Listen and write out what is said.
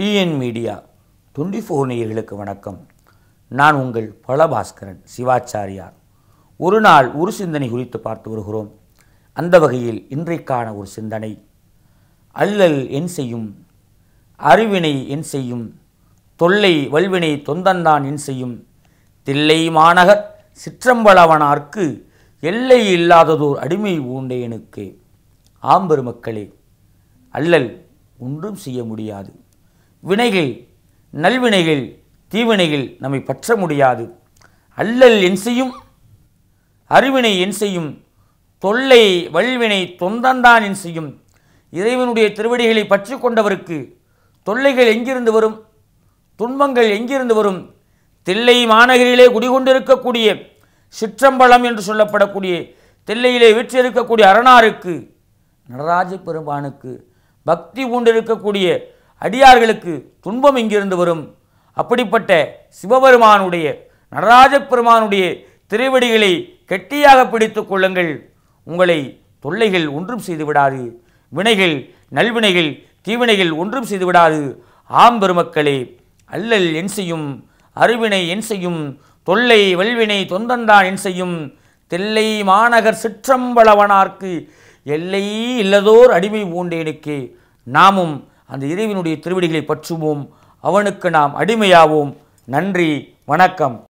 TN media twenty four நேயர்களுக்கு வணக்கம் நான் உங்கள் பலபாஸ்கரன் சிவாச்சாரியார் ஒரு நாள் ஒரு சிந்தனை குறித்து பார்த்து வருகிறோம் அந்த வகையில் இன்றைக்கான ஒரு சிந்தனை அல்லல் என் செய்யும் அறிவினை என் செய்யும் தொல்லை வல்வினை தொந்தந்தான் என் செய்யும் தில்லை மாநகர் சிற்றம்பலவனார்க்கு எல்லை இல்லாததோர் அடிமை ஊண்டேனுக்கு ஆம்பெருமக்களே அல்லல் ஒன்றும் செய்ய முடியாது வினைகள் நல்வினைகள் தீவினைகள் நம்மை பற்ற முடியாது அல்லல் என் செய்யும் அறிவினை என் செய்யும் தொல்லை வல்வினை தொந்தந்தான் என் செய்யும் இறைவனுடைய திருவடிகளை பற்றி கொண்டவருக்கு தொல்லைகள் எங்கிருந்து வரும் துன்பங்கள் எங்கிருந்து வரும் தில்லை மாநகரிலே குடிகொண்டிருக்கக்கூடிய சிற்றம்பலம் என்று சொல்லப்படக்கூடிய தில்லையிலே வீற்றிருக்கக்கூடிய அரணாருக்கு நடராஜ பெருமானுக்கு பக்தி பூண்டிருக்கக்கூடிய அடியார்களுக்கு துன்பம் எங்கிருந்து வரும் அப்படிப்பட்ட சிவபெருமானுடைய நடராஜ பெருமானுடைய திருவடிகளை கெட்டியாக பிடித்துக் கொள்ளுங்கள் உங்களை தொல்லைகள் ஒன்றும் செய்து விடாது வினைகள் நல்வினைகள் தீவினைகள் ஒன்றும் செய்து விடாது ஆம் பெருமக்களே அல்லல் என் செய்யும் அறிவினை என் செய்யும் தொல்லை வல்வினை தொந்தந்தான் என் செய்யும் தில்லை மாநகர் சிற்றம்பளவனார்க்கு எல்லை இல்லதோர் அடிமை பூண்டேனுக்கே நாமும் அந்த இறைவனுடைய திருவடிகளை பற்றுவோம் அவனுக்கு நாம் அடிமையாவோம் நன்றி வணக்கம்